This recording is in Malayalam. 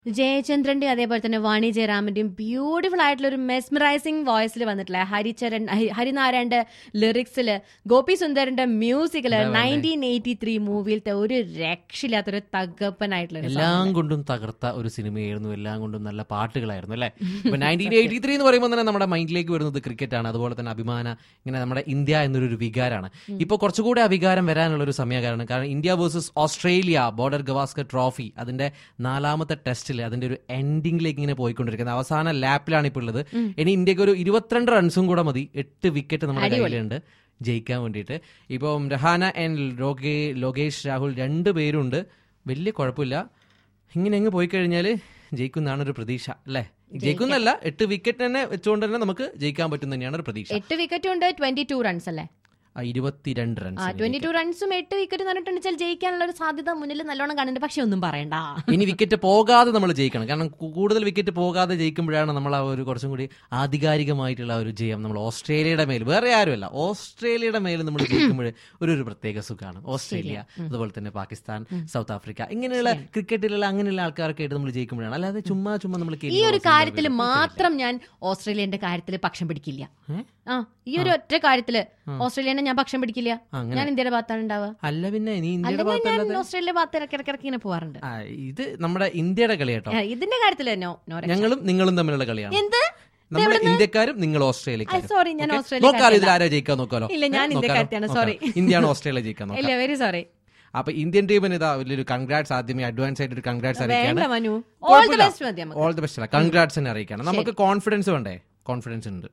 ജയചന്ദ്രന്റെ അതേപോലെ തന്നെ വാണി ജയറാമിന്റെയും ബ്യൂട്ടിഫുൾ ആയിട്ടുള്ള ഒരു മെസ്മറൈസിംഗ് വോയിസിൽ വന്നിട്ടുള്ള ഹരിചരൺ ഹരി- ഹരിനാരായണന്റെ ലിറിക്സില് ഗോപി സുന്ദറിന്റെ മ്യൂസിക്കില് നയൻറ്റീൻ എയ്റ്റി ത്രീ മൂവിയിലത്തെ ഒരു രക്ഷയില്ലാത്തൊരു തകപ്പനായിട്ടുള്ള ഒരു എല്ലാം കൊണ്ടും തകർത്ത ഒരു സിനിമയായിരുന്നു എല്ലാം കൊണ്ടും നല്ല പാട്ടുകളായിരുന്നു അല്ലേ ഇപ്പൊ നയൻറ്റീൻ എയ്റ്റി ത്രീ എന്ന് പറയുമ്പോൾ തന്നെ നമ്മുടെ മൈൻഡിലേക്ക് വരുന്നത് ക്രിക്കറ്റ് ആണ് അതുപോലെ തന്നെ അഭിമാന ഇങ്ങനെ നമ്മുടെ ഇന്ത്യ എന്നൊരു ഒരു വികാരമാണ് ഇപ്പൊ കുറച്ചുകൂടി ആ വികാരം വരാനുള്ള ഒരു സമയകാരണം കാരണം India versus Australia Border Gavaskar trophy അതിന്റെ നാലാമത്തെ ടെസ്റ്റിൽ അതിന്റെ ഒരു എൻഡിങ്ങിലേക്ക് ഇങ്ങനെ പോയിക്കൊണ്ടിരിക്കുന്നത് അവസാന ലാപ്പിലാണ് ഇപ്പോൾ ഉള്ളത് ഇനി ഇന്ത്യക്ക് ഒരു ഇരുപത്തിരണ്ട് റൺസും കൂടെ മതി എട്ട് വിക്കറ്റ് നമ്മുടെ കയ്യിലുണ്ട് ജയിക്കാൻ വേണ്ടിയിട്ട് ഇപ്പം രഹാന ആൻഡ് ലോകേ ലോകേഷ് രാഹുൽ രണ്ട് പേരുണ്ട് വലിയ കുഴപ്പമില്ല ഇങ്ങനെ അങ്ങ് പോയി കഴിഞ്ഞാൽ ജയിക്കുന്നതാണ് ഒരു പ്രതീക്ഷ അല്ലേ ജയിക്കുന്നല്ല എട്ട് വിക്കറ്റ് തന്നെ വെച്ചുകൊണ്ട് തന്നെ നമുക്ക് ജയിക്കാൻ പറ്റും തന്നെയാണ് ഒരു പ്രതീക്ഷ എട്ട് വിക്കറ്റും ഉണ്ട് ട്വന്റി ടു റൺസ് അല്ലേ ആ, ഇരുപത്തിരണ്ട് ആ റൺസ് ട്വന്റി ടു റൺസും എട്ട് വിക്കറ്റ് പറഞ്ഞിട്ടുണ്ടെങ്കിൽ ജയിക്കാനുള്ള ഒരു സാധ്യത മുന്നിൽ നല്ലോണം കാണുന്നുണ്ട് പക്ഷെ ഒന്നും പറയണ്ട ഇനി വിക്കറ്റ് പോകാതെ നമ്മൾ ജയിക്കണം കാരണം കു- കൂടുതൽ വിക്കറ്റ് പോകാതെ ജയിക്കുമ്പോഴാണ് നമ്മൾ ആ ഒരു കുറച്ചും കൂടി ആധികാരികമായിട്ടുള്ള ആ ഒരു ജയം നമ്മൾ ഓസ്ട്രേലിയയുടെ മേൽ വേറെ ആരുമല്ല ഓസ്ട്രേലിയയുടെ മേൽ നമ്മൾ ജയിക്കുമ്പോൾ ഒരു ഒരു പ്രത്യേക സുഖമാണ് ഓസ്ട്രേലിയ അതുപോലെ തന്നെ പാകിസ്ഥാൻ സൗത്ത് ആഫ്രിക്ക ഇങ്ങനെയുള്ള ക്രിക്കറ്റിലുള്ള അങ്ങനെയുള്ള ആൾക്കാരൊക്കെ ആയിട്ട് നമ്മൾ ജയിക്കുമ്പോഴാണ് അല്ലാതെ ചുമ്മാ ചുമ്മാ നമ്മൾ ഈ ഒരു കാര്യത്തിൽ മാത്രം ഞാൻ ഓസ്ട്രേലിയന്റെ കാര്യത്തിൽ പക്ഷം പിടിക്കില്ല ആ ഈ ഒരു ഒറ്റ കാര്യത്തില് ഓസ്ട്രേലിയനെ ഞാൻ പക്ഷം പിടിക്കില്ല ഞാൻ ഇന്ത്യയുടെ ഭാഗത്താണ് ഉണ്ടാവുക അല്ല പിന്നെ നീ ഇന്ത്യയുടെ അല്ലെങ്കിൽ ഭാഗത്തല്ലാതെ ഞാൻ ഓസ്ട്രേലിയ ഭാഗത്ത് ഇടയ്ക്ക് ഇടയ്ക്ക് ഇങ്ങനെ പോവാറുണ്ട് ആ, ഇത് നമ്മുടെ ഇന്ത്യയുടെ കളി കേട്ടോ ആ, ഇതിന്റെ കാര്യത്തിൽ നോ നോ രക്ഷ. ഞങ്ങളും നിങ്ങളും തമ്മിലുള്ള കളിയാണ് എന്ത് നമ്മൾ ഇന്ത്യക്കാരും നിങ്ങൾ ഓസ്ട്രേലിയക്കാരും സോറി ഞാൻ Okay? ഓസ്ട്രേലിയ നോക്കാലോ ഇതിൽ ആരാ ജയിക്കാൻ നോക്കാലോ ഇല്ല, ഞാൻ ഏ, ഇന്ത്യക്കാരത്തിയാണ്, നോക്കാലോ? sorry. നോക്കാം. ഇന്ത്യയാണ് ഓസ്ട്രേലിയ ജയിക്കാൻ നോക്കാം ഇല്ല വെരി സോറി അപ്പൊ ഇന്ത്യൻ ടീമിന് ഇതാ വലിയൊരു കൺഗ്രാറ്റ്സ് ആദ്യമേ അഡ്വാൻസ് ആയിട്ട് ഒരു കൺഗ്രാറ്റ്സ് വേണ്ട അറിയിക്കാണ് മനു ഓൾ ദി ബെസ്റ്റ് മതി നമുക്ക് ഓൾ ദി ബെസ്റ്റ് അല്ല കൺഗ്രാറ്റ്സ് തന്നെ അറിയിക്കണം നമുക്ക് കോൺഫിഡൻസ് വേണ്ടേ കോൺഫിഡൻസ് ഉണ്ട്